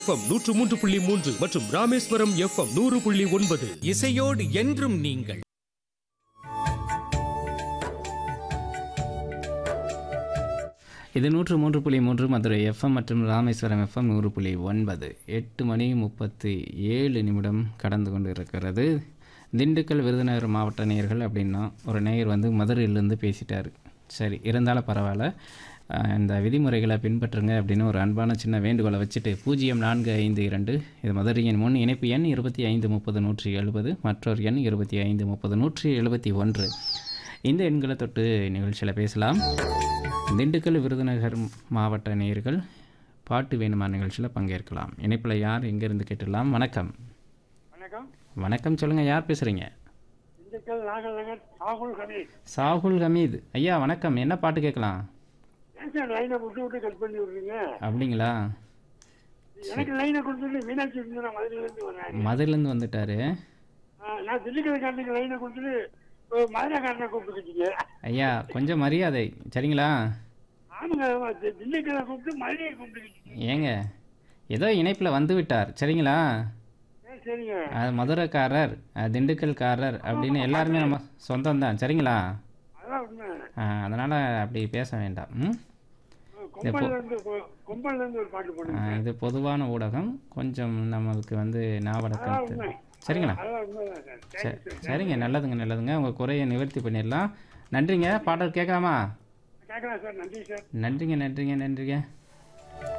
FM நூற்று மூன்று புள்ளி மூன்று மற்றும் ராமேஸ்வரம் எஃப்எம் நூறு புள்ளி ஒன்பது இசையோடு என்றும் நீங்கள் இது நூற்று மூன்று புள்ளி மூன்று மதுரை எஃப்எம் மற்றும் ராமேஸ்வரம் எஃப்எம் நூறு புள்ளி ஒன்பது எட்டு மணி முப்பத்தி ஏழு நிமிடம் கடந்து கொண்டு இருக்கிறது திண்டுக்கல் விருதுநகர் மாவட்ட நேயர்கள் அப்படின்னா ஒரு நேயர் வந்து மதுரையிலேருந்து பேசிட்டார் சரி இருந்தாலும் பரவாயில்ல அஹ் இந்த விதிமுறைகளை பின்பற்றுங்க அப்படின்னு ஒரு அன்பான சின்ன வேண்டுகோளை வச்சுட்டு பூஜ்ஜியம் நான்கு ஐந்து இரண்டு இது மதுரையின் முன் இணைப்பு எண் இருபத்தி ஐந்து முப்பது நூற்றி எழுபது மற்றொரு எண் இருபத்தி ஐந்து முப்பது நூற்றி எழுபத்தி ஒன்று இந்த எண்களை தொட்டு நிகழ்ச்சியில் பேசலாம் திண்டுக்கல் விருதுநகர் மாவட்ட நேயர்கள் பாட்டு வேணுமா நிகழ்ச்சியில் பங்கேற்கலாம் இணைப்பில் யார் எங்கேருந்து கேட்டுடலாம் வணக்கம் வணக்கம் வணக்கம் சொல்லுங்கள் யார் பேசுகிறீங்க திண்டுக்கல் நாகல் நகர் ராகுல் கணேஷ் சாகுல் ஹமீத் ஐயா வணக்கம் என்ன பாட்டு கேட்கலாம் ஏன் சார் லைனை விட்டு விட்டு கட் பண்ணி விடுறீங்க அப்படிங்களா எனக்கு லைனை கொடுத்துட்டு மீனாட்சி இருந்து நான் மதுரையிலேருந்து வரேன் மதுரையிலேருந்து வந்துட்டாரு ஆ, நான் திண்டுக்கல்காரனுக்கு லைனை கொடுத்துட்டு ஒரு மதுரைக்காரனை கூப்பிட்டுக்கிட்டீங்க ஐயா கொஞ்சம் மரியாதை சரிங்களா ஆமாங்க ஆமா, தி- திண்டுக்கல்லை கூப்பிட்டு மதுரையை கூப்பிட்டுக்கிட்டீங்க ஏங்க ஏதோ இணைப்பில் வந்து விட்டார் சரிங்களா சரி சரிங்க அது மதுரைக்காரர் அஹ், திண்டுக்கல்காரர் அப்படின்னு எல்லாருமே நம்ம சொந்தம் தான் சரிங்களா அதான் உண்மை அதனால் அப்படி பேச வேண்டாம் ம் கொம்பல்ல இருந்து கொம்பல்ல இருந்து ஒரு பாட்டு போடுங்க ஆ, இது பொதுவான ஊடகம் கொஞ்சம் நம்மளுக்கு வந்து ஞாபக அதான் கருத்து உண்மை சரிங்களா அதான் உண்மைதான் சார் சரி தேங்க்யூ சார் சரிங்க நல்லதுங்க நல்லதுங்க உங்கள் குறையை நிவர்த்தி பண்ணிடலாம் நன்றிங்க பாடல் கேட்கலாமா கேட்கலாம் சார் நன்றி சார் நன்றிங்க நன்றிங்க நன்றிங்க